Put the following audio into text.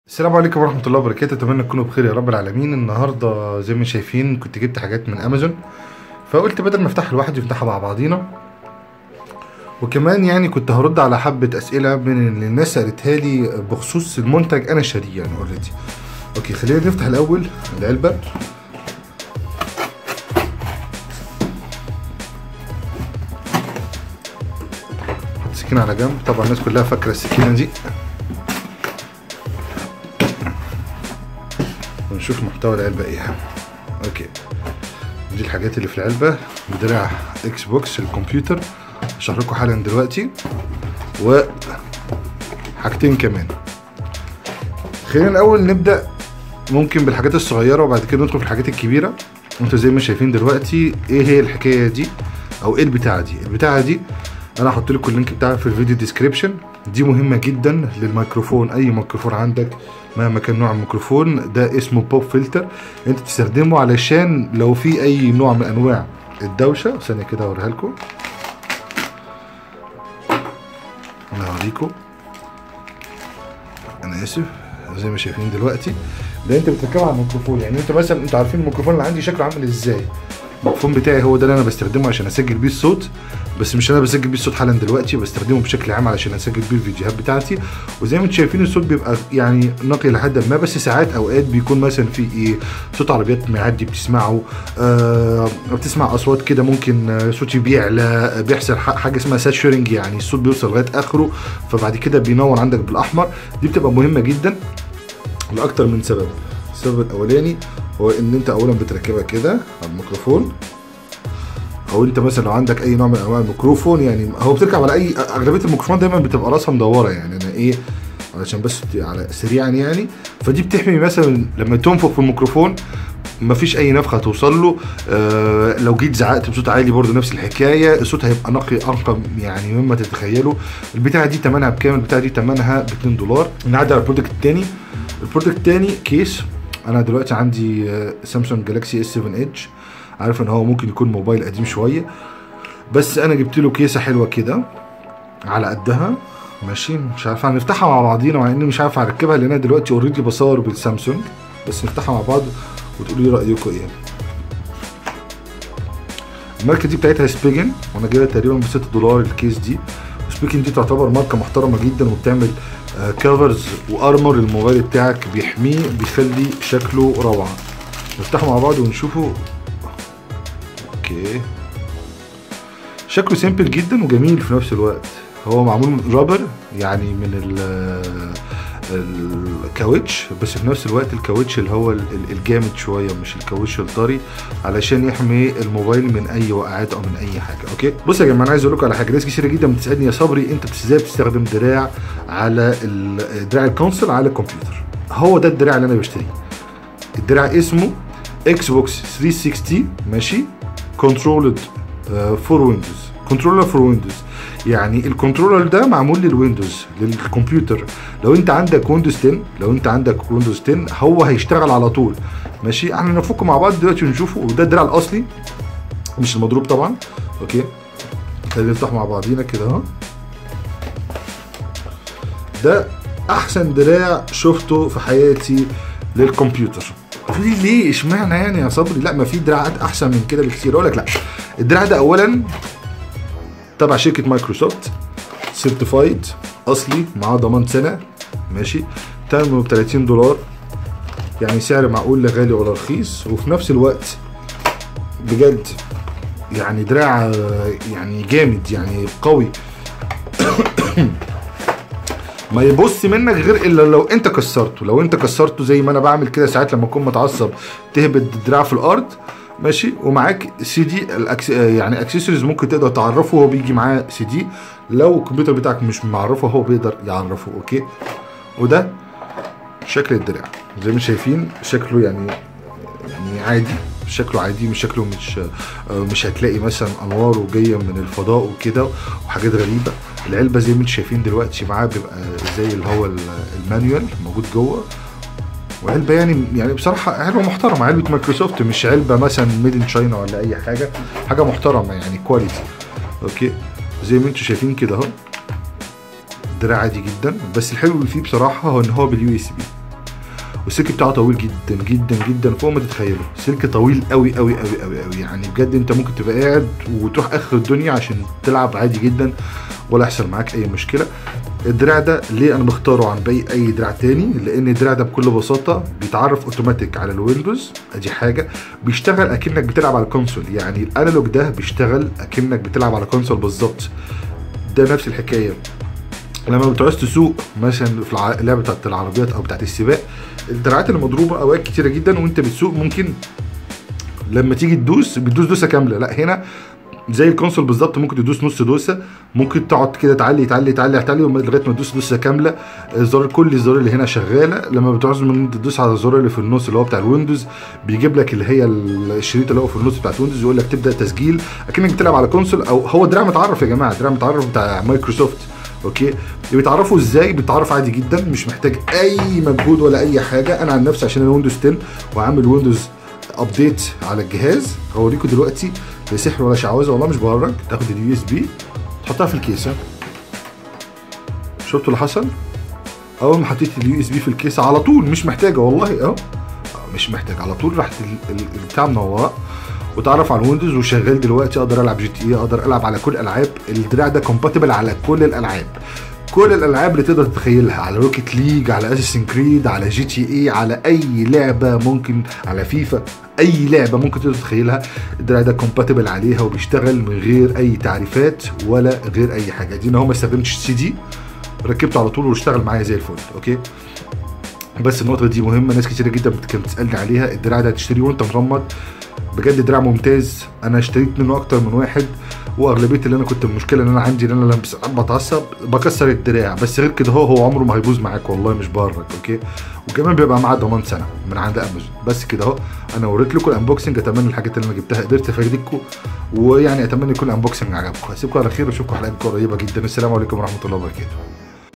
السلام عليكم ورحمة الله وبركاته أتمنى تكونوا بخير يا رب العالمين النهاردة زي ما شايفين كنت جبت حاجات من أمازون فقلت بدل ما افتحها لوحدي نفتحها مع بعضينا وكمان يعني كنت هرد على حبة أسئلة من اللي الناس سألتها لي بخصوص المنتج أنا شاريه يعني أوريدي أوكي خلينا نفتح الأول العلبة حط السكينة على جنب طبعا الناس كلها فاكرة السكينة دي ونشوف محتوى العلبة ايه اوكي دي الحاجات اللي في العلبة بدراع اكس بوكس الكمبيوتر هشرح لكم حالا دلوقتي و حاجتين كمان خلينا الاول نبدأ ممكن بالحاجات الصغيرة وبعد كده ندخل في الحاجات الكبيرة انتوا زي ما شايفين دلوقتي ايه هي الحكاية دي او ايه البتاعة دي البتاعة دي انا هحط لكم اللينك بتاعها في الفيديو ديسكريبشن دي مهمة جدا للميكروفون اي ميكروفون عندك مهما كان نوع الميكروفون ده اسمه بوب فلتر انت تستخدمه علشان لو في اي نوع من انواع الدوشه ثانيه كده اوريها لكم انا هوريكم انا اسف زي ما شايفين دلوقتي ده انت بتركبه على الميكروفون يعني انت مثلا انتوا عارفين الميكروفون اللي عندي شكله عامل ازاي الميكروفون بتاعي هو ده اللي انا بستخدمه عشان اسجل بيه الصوت بس مش انا بسجل بيه الصوت حالا دلوقتي بستخدمه بشكل عام علشان اسجل بيه الفيديوهات بتاعتي وزي ما انتم شايفين الصوت بيبقى يعني نقي لحد ما بس ساعات اوقات بيكون مثلا في ايه صوت عربيات معدي بتسمعه آه بتسمع اصوات كده ممكن آه، صوتي بيعلى بيحصل ح- حاجه اسمها ساتشورنج يعني الصوت بيوصل لغايه اخره فبعد كده بينور عندك بالاحمر دي بتبقى مهمه جدا لاكتر من سبب السبب الاولاني هو ان انت اولا بتركبها كده على الميكروفون او انت مثلا لو عندك اي نوع من انواع الميكروفون يعني هو بتركب على اي اغلبيه الميكروفون دايما بتبقى راسها مدوره يعني انا ايه علشان بس ت- على سريعا يعني فدي بتحمي مثلا لما تنفخ في الميكروفون مفيش اي نفخه توصل له آه لو جيت زعقت بصوت عالي برضه نفس الحكايه الصوت هيبقى نقي انقى يعني مما تتخيلوا البتاعه دي ثمنها بكام البتاعه دي ثمنها ب 2 دولار نعدي على البرودكت الثاني البرودكت الثاني كيس انا دلوقتي عندي آه، سامسونج جالاكسي اس 7 ايدج عارف ان هو ممكن يكون موبايل قديم شويه بس انا جبت له كيسه حلوه كده على قدها ماشي مش عارف هنفتحها مع بعضينا مع اني مش عارف هركبها لان انا دلوقتي اوريدي بصور بالسامسونج بس نفتحها مع بعض وتقولوا لي رايكم ايه الماركه دي بتاعتها سبيجن وانا جايبها تقريبا ب 6 دولار الكيس دي سبيجن دي تعتبر ماركه محترمه جدا وبتعمل كفرز وارمر الموبايل بتاعك بيحميه بيخلي شكله روعه نفتحه مع بعض ونشوفه اوكي شكله سيمبل جدا وجميل في نفس الوقت هو معمول من رابر يعني من ال الكاوتش بس في نفس الوقت الكاوتش اللي هو ال- ال- الجامد شويه مش الكاوتش الطري علشان يحمي الموبايل من اي وقعات او من اي حاجه اوكي بص يا جماعه انا عايز اقول لكم على حاجه ناس كتير جدا بتسالني يا صبري انت ازاي بتستخدم دراع على ال- دراع الكونسول على الكمبيوتر هو ده الدراع اللي انا بشتريه الدراع اسمه اكس بوكس 360 ماشي كنترولد فور ويندوز كنترولر فور ويندوز يعني الكنترولر ده معمول للويندوز للكمبيوتر لو انت عندك ويندوز 10 لو انت عندك ويندوز 10 هو هيشتغل على طول ماشي احنا نفكه مع بعض دلوقتي ونشوفه وده الدراع الاصلي مش المضروب طبعا اوكي خلينا نفتح مع بعضينا كده اهو ده احسن دراع شفته في حياتي للكمبيوتر تقولي ليه اشمعنى يعني يا صبري لا ما في دراعات احسن من كده بكتير اقول لك لا الدراع ده اولا تبع شركه مايكروسوفت سيرتيفايد اصلي معاه ضمان سنه ماشي تمنه ب 30 دولار يعني سعر معقول لا غالي ولا رخيص وفي نفس الوقت بجد يعني دراع آه، يعني جامد يعني قوي ما يبص منك غير الا لو انت كسرته لو انت كسرته زي ما انا بعمل كده ساعات لما اكون متعصب تهبط الدراع في الارض ماشي ومعاك سي دي الأكس... آه يعني اكسسوارز ممكن تقدر تعرفه هو بيجي معاه سي دي لو الكمبيوتر بتاعك مش معرفه هو بيقدر يعرفه اوكي وده شكل الدراع زي ما شايفين شكله يعني يعني عادي شكله عادي مش شكله مش آه، مش هتلاقي مثلا انواره جايه من الفضاء وكده وحاجات غريبه العلبه زي ما انتم شايفين دلوقتي معاه بيبقى زي اللي هو ال- المانيوال موجود جوه وعلبه يعني يعني بصراحه علبه محترمه علبه مايكروسوفت مش علبه مثلا ميد ان تشاينا ولا اي حاجه حاجه محترمه يعني كواليتي اوكي زي ما انتم شايفين كده اهو دراع عادي جدا بس الحلو اللي فيه بصراحه هو ان هو باليو اس بي والسلك بتاعه طويل جدا جدا جدا فوق ما تتخيلوا سلك طويل قوي قوي قوي قوي قوي يعني بجد انت ممكن تبقى قاعد وتروح اخر الدنيا عشان تلعب عادي جدا ولا يحصل معاك اي مشكله الدراع ده ليه انا بختاره عن باقي اي دراع تاني لان الدراع ده بكل بساطه بيتعرف اوتوماتيك على الويندوز ادي حاجه بيشتغل اكنك بتلعب على الكونسول يعني الانالوج ده بيشتغل اكنك بتلعب على كونسول بالظبط ده نفس الحكايه لما بتعوز تسوق مثلا في الع- اللعبه بتاعت العربيات او بتاعت السباق الدراعات المضروبه اوقات كتيره جدا وانت بتسوق ممكن لما تيجي تدوس بتدوس دوسه كامله لا هنا زي الكونسول بالظبط ممكن تدوس نص دوسه ممكن تقعد كده تعلي تعلي تعلي تعلي لغايه ما تدوس دوسه كامله الزرار كل الزرار اللي هنا شغاله لما بتعوز من انت تدوس على الزرار اللي في النص اللي هو بتاع الويندوز بيجيب لك اللي هي الشريط اللي هو في النص بتاع الويندوز يقول لك تبدا تسجيل اكنك بتلعب على كونسول او هو دراع متعرف يا جماعه دراع متعرف بتاع مايكروسوفت اوكي بيتعرفوا ازاي بيتعرف عادي جدا مش محتاج اي مجهود ولا اي حاجه انا عن نفسي عشان انا ويندوز 10 وعامل ويندوز ابديت على الجهاز هوريكم دلوقتي لا سحر ولا شعوذه والله مش بهرج تاخد اليو اس بي تحطها في الكيسه شفتوا اللي حصل اول ما حطيت اليو اس بي في الكيسه على طول مش محتاجه والله اهو مش محتاج على طول راحت ال- ال- البتاع منوره وتعرف على الويندوز وشغال دلوقتي اقدر العب جي تي اي اقدر العب على كل الالعاب الدراع ده كومباتبل على كل الالعاب كل الالعاب اللي تقدر تتخيلها على روكيت ليج على اساسن كريد على جي تي اي على اي لعبه ممكن على فيفا اي لعبه ممكن تقدر تتخيلها الدراع ده كومباتبل عليها وبيشتغل من غير اي تعريفات ولا غير اي حاجه دي ان هو ما استخدمتش سي دي ركبته على طول واشتغل معايا زي الفل اوكي بس النقطة دي مهمة ناس كتيرة جدا كانت بتسألني عليها الدراع ده هتشتريه وانت مغمض بجد دراع ممتاز انا اشتريت منه اكتر من واحد واغلبيه اللي انا كنت المشكله ان انا عندي ان انا لما ساعات بتعصب بكسر الدراع بس غير كده هو هو عمره ما هيبوظ معاك والله مش بهرج اوكي وكمان بيبقى معاه ضمان سنه من عند امازون بس كده اهو انا وريت لكم الانبوكسنج اتمنى الحاجات اللي انا جبتها قدرت افيدكم ويعني اتمنى يكون الانبوكسنج عجبكم هسيبكم على خير واشوفكم حلقات قريبه جدا السلام عليكم ورحمه الله وبركاته